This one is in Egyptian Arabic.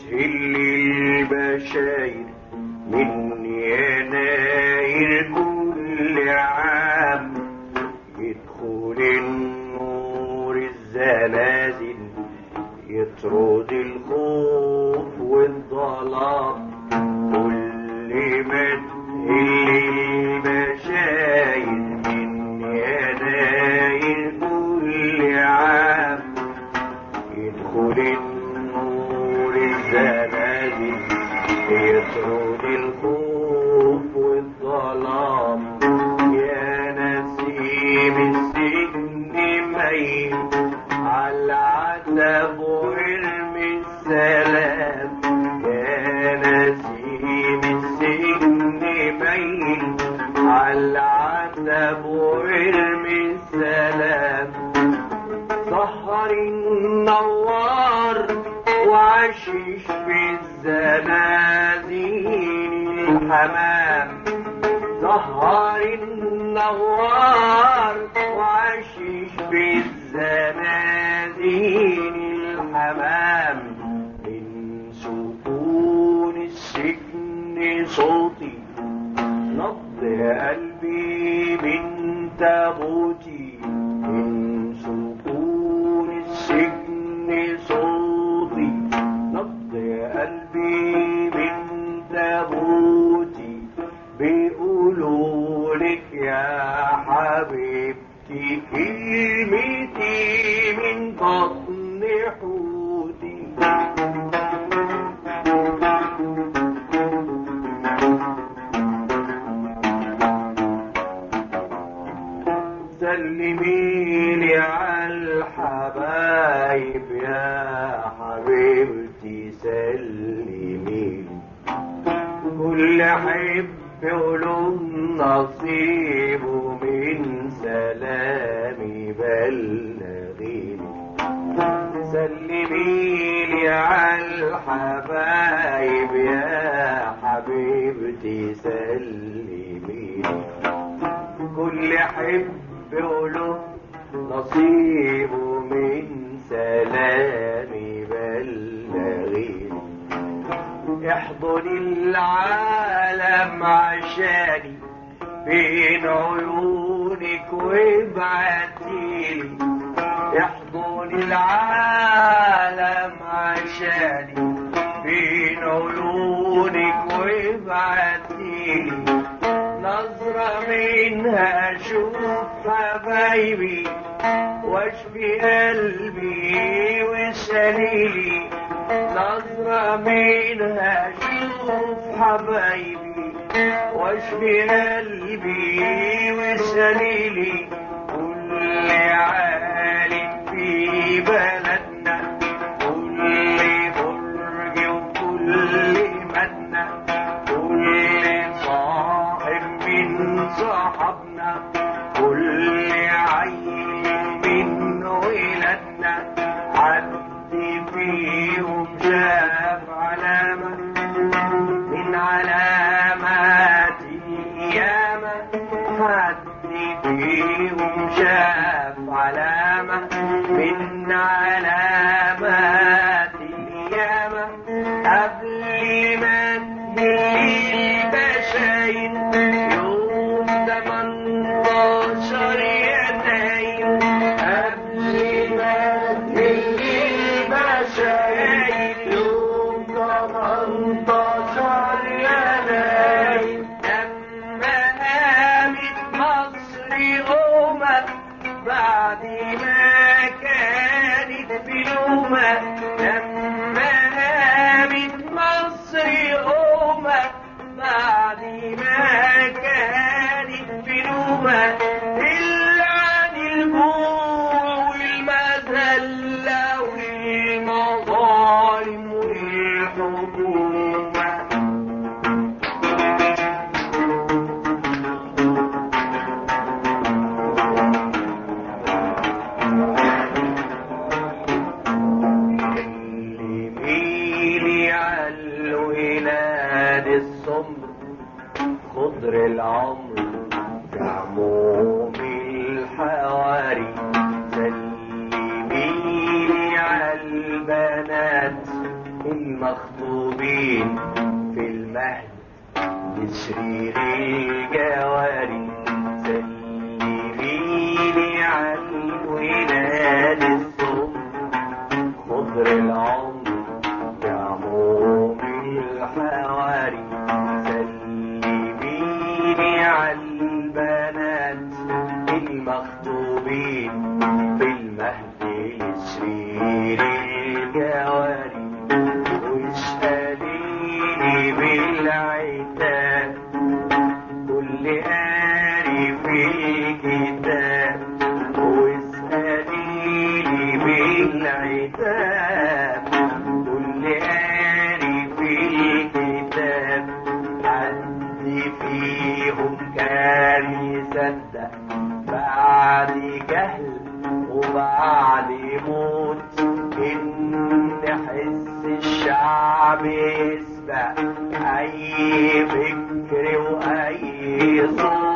تهل البشاير من يناير كل عام يدخل النور الزلازل يطرد الخوف والظلام كل ما تهل البشاير من يناير كل عام يدخل النور الزلازل يطرد الخوف والظلام يا نسيم السجن ميل على العتب وارمي السلام يا نسيم السجن ميل على العتب وارمي السلام سهر النوار وعشش في الزنازين الحمام سهر النوار وعشش في الزنازين الحمام من سكون السجن صوتي نبض قلبي من تابوتي من سكون السجن صوتي نبض قلبي من تابوتي بيقولوا لك يا حبيبتي كلمتي من بطن حوتي سلميلي على الحبايب يا حبيبتي سلميلي كل حب له نصيب من سلامي بلغيني سلميلي على الحبايب يا حبيبتي سلميلي كل حب له نصيب من سلامي بلغيني احضن العالم عشاني بين عيونك وابعتيلي احضن العالم عشاني بين عيونك وابعتيلي نظرة منها اشوف حبايبي واشفي قلبي وسليلي نظرة منها اشوف حبايبي واشفي قلبي وسليلي كل عالم في بلدنا كل برج وكل مدنة كل صاحب من صاحبنا كل عيل من ولادنا حد فيهم شاف علامة من علامات القيامة حد فيهم شاف علامة من علامات القيامة قبل ما تجيلي بشاين يوم تمنتاشر يناير قبل ما تجيلي بشاين يوم تمنتاشر يناير لما قامت مصر أمة بعد ما كانت بلومة لما قامت مصر أمة بعد ما كانت بلومة إلا عن الجوع والمذلة والمظالم والحكومة اللي على الولاد السمر خضر العمر في عموم الحواري سلميلي على البنات المخطوبين في المهد بشرير الجواري سلميني عن ولاد الصم خضر العمر يعموم الحواري سلميني عن البنات المخطوبين في المهد لشرير الجواري واشتريني بالعتاب كل قاري في الكتاب واسأليني بالعتاب كل قاري في الكتاب حد فيهم كان يصدق بعد جهل وبعد موت ان حس الشعب يسبق اي فكر واي صوت